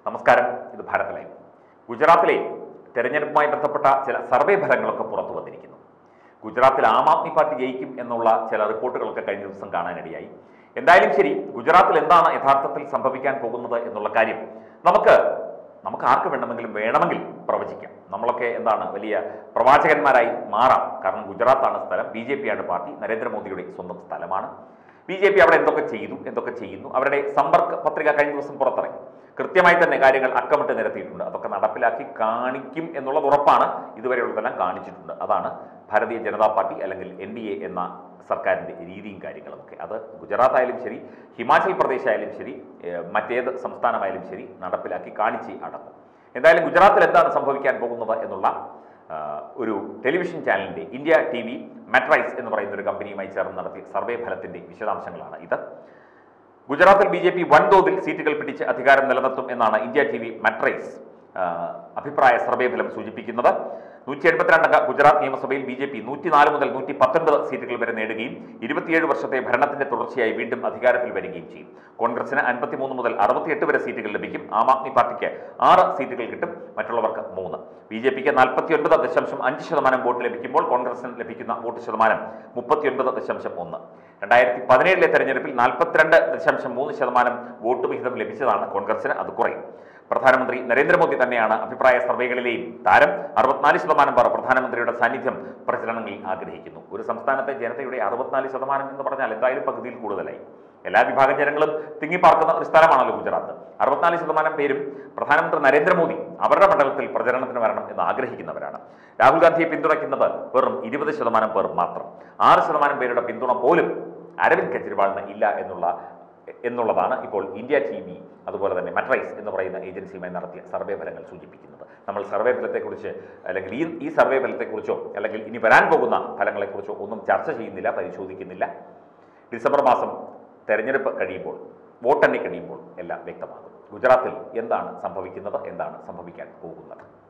നമസ്കാരം ഇത് ഭാരത് ലൈവ് ഗുജറാത്തിലെ തെരഞ്ഞെടുപ്പുമായി ബന്ധപ്പെട്ട ചില സർവേ ഫലങ്ങളൊക്കെ പുറത്തു വന്നിരിക്കുന്നു ഗുജറാത്തിൽ ആം ആദ്മി പാർട്ടി ജയിക്കും എന്നുള്ള ചില റിപ്പോർട്ടുകളൊക്കെ കഴിഞ്ഞ ദിവസം കാണാനിടയായി എന്തായാലും ശരി ഗുജറാത്തിൽ എന്താണ് യഥാർത്ഥത്തിൽ സംഭവിക്കാൻ പോകുന്നത് എന്നുള്ള കാര്യം നമുക്ക് നമുക്ക് ആർക്ക് വേണമെങ്കിലും വേണമെങ്കിൽ പ്രവചിക്കാം നമ്മളൊക്കെ എന്താണ് വലിയ പ്രവാചകന്മാരായി മാറാം കാരണം ഗുജറാത്താണ് സ്ഥലം ബി ജെ പിയാണ് പാർട്ടി നരേന്ദ്രമോദിയുടെ സ്വന്തം സ്ഥലമാണ് ബി ജെ പി അവിടെ എന്തൊക്കെ ചെയ്തു എന്തൊക്കെ ചെയ്യുന്നു അവരുടെ സമ്പർക്ക പത്രിക കഴിഞ്ഞ ദിവസം പുറത്തിറങ്ങി കൃത്യമായി തന്നെ കാര്യങ്ങൾ അക്കമിട്ട് നിരത്തിയിട്ടുണ്ട് അതൊക്കെ നടപ്പിലാക്കി കാണിക്കും എന്നുള്ളത് ഉറപ്പാണ് ഇതുവരെയുള്ളതെല്ലാം കാണിച്ചിട്ടുണ്ട് അതാണ് ഭാരതീയ ജനതാ പാർട്ടി അല്ലെങ്കിൽ എൻ ഡി എ എന്ന സർക്കാരിൻ്റെ രീതിയും കാര്യങ്ങളുമൊക്കെ അത് ഗുജറാത്ത് ആയാലും ശരി ഹിമാചൽ പ്രദേശ് ആയാലും ശരി ഏഹ് മറ്റേത് സംസ്ഥാനമായാലും ശരി നടപ്പിലാക്കി കാണിച്ച് അടങ്ങും എന്തായാലും ഗുജറാത്തിൽ എന്താണ് സംഭവിക്കാൻ പോകുന്നത് എന്നുള്ള ആ, ഒരു ടെലിവിഷൻ ചാനലിൻ്റെ ഇന്ത്യ ടി വി മെട്രൈസ് എന്ന് പറയുന്ന ഒരു കമ്പനിയുമായി ചേർന്ന് നടത്തിയ സർവേ ഫലത്തിൻ്റെ വിശദാംശങ്ങളാണ് ഇത് ഗുജറാത്തിൽ ബി ജെ പി വൻതോതിൽ സീറ്റുകൾ പിടിച്ച് അധികാരം നിലനിർത്തും എന്നാണ് ഇന്ത്യ ടി വി മെട്രൈസ് ആ, അഭിപ്രായ സർവേ ഫലം സൂചിപ്പിക്കുന്നത് നൂറ്റി എൺപത്തിരണ്ടംഗ ഗുജറാത്ത് നിയമസഭയിൽ ബി ജെ പി നൂറ്റിനാല് മുതൽ നൂറ്റി പത്തൊൻപത് സീറ്റുകൾ വരെ നേടുകയും ഇരുപത്തിയേഴ് വർഷത്തെ ഭരണത്തിന്റെ തുടർച്ചയായി വീണ്ടും അധികാരത്തിൽ വരികയും ചെയ്യും കോൺഗ്രസിന് അൻപത്തിമൂന്ന് മുതൽ അറുപത്തിയെട്ട് വരെ സീറ്റുകൾ ലഭിക്കും ആം ആദ്മി പാർട്ടിക്ക് ആറ് സീറ്റുകൾ കിട്ടും മറ്റുള്ളവർക്ക് മൂന്ന് ബി ജെ പിക്ക് നാൽപ്പത്തിയൊൻപത് ദശാംശം അഞ്ച് ശതമാനം വോട്ട് ലഭിക്കുമ്പോൾ കോൺഗ്രസിന് ലഭിക്കുന്ന വോട്ട് ശതമാനം മുപ്പത്തിയൊൻപത് ദശാംശം ഒന്ന് രണ്ടായിരത്തി പതിനേഴിലെ തെരഞ്ഞെടുപ്പിൽ നാൽപ്പത്തിരണ്ട് ദശാംശം മൂന്ന് ശതമാനം വോട്ട് വിഹിതം ലഭിച്ചതാണ് കോൺഗ്രസിന് അത് കുറയും പ്രധാനമന്ത്രി നരേന്ദ്രമോദി തന്നെയാണ് അഭിപ്രായ സർവേകളിലെയും താരം അറുപത്തിനാല് ശതമാനം പേർ പ്രധാനമന്ത്രിയുടെ സാന്നിധ്യം പ്രചരണങ്ങളിൽ ആഗ്രഹിക്കുന്നു ഒരു സംസ്ഥാനത്തെ ജനതയുടെ അറുപത്തിനാല് ശതമാനം എന്ന് പറഞ്ഞാൽ എന്തായാലും പകുതിയിൽ കൂടുതലായി എല്ലാ വിഭാഗം ജനങ്ങളും തിങ്ങിപ്പാർക്കുന്ന ഒരു സ്ഥലമാണല്ലോ ഗുജറാത്ത് അറുപത്തിനാല് ശതമാനം പേരും പ്രധാനമന്ത്രി നരേന്ദ്രമോദി അവരുടെ മണ്ഡലത്തിൽ പ്രചരണത്തിന് വരണം എന്ന് ആഗ്രഹിക്കുന്നവരാണ് രാഹുൽ ഗാന്ധിയെ പിന്തുണയ്ക്കുന്നത് വെറും ഇരുപത് ശതമാനം പേർ മാത്രം ആറ് ശതമാനം പേരുടെ പിന്തുണ പോലും അരവിന്ദ് കെജ്രിവാളിന് ഇല്ല എന്നുള്ള എന്നുള്ളതാണ് ഇപ്പോൾ ഇന്ത്യ ടി വി അതുപോലെ തന്നെ മെട്രൈസ് എന്ന് പറയുന്ന ഏജൻസിയുമായി നടത്തിയ സർവേ ഫലങ്ങൾ സൂചിപ്പിക്കുന്നത് നമ്മൾ സർവേ ഫലത്തെക്കുറിച്ച് അല്ലെങ്കിൽ ഈ ഈ സർവേ ഫലത്തെക്കുറിച്ചോ അല്ലെങ്കിൽ ഇനി വരാൻ പോകുന്ന ഫലങ്ങളെക്കുറിച്ചോ ഒന്നും ചർച്ച ചെയ്യുന്നില്ല പരിശോധിക്കുന്നില്ല ഡിസംബർ മാസം തെരഞ്ഞെടുപ്പ് കഴിയുമ്പോൾ വോട്ടെണ്ണി കഴിയുമ്പോൾ എല്ലാം വ്യക്തമാകും ഗുജറാത്തിൽ എന്താണ് സംഭവിക്കുന്നത് എന്താണ് സംഭവിക്കാൻ പോകുന്നത്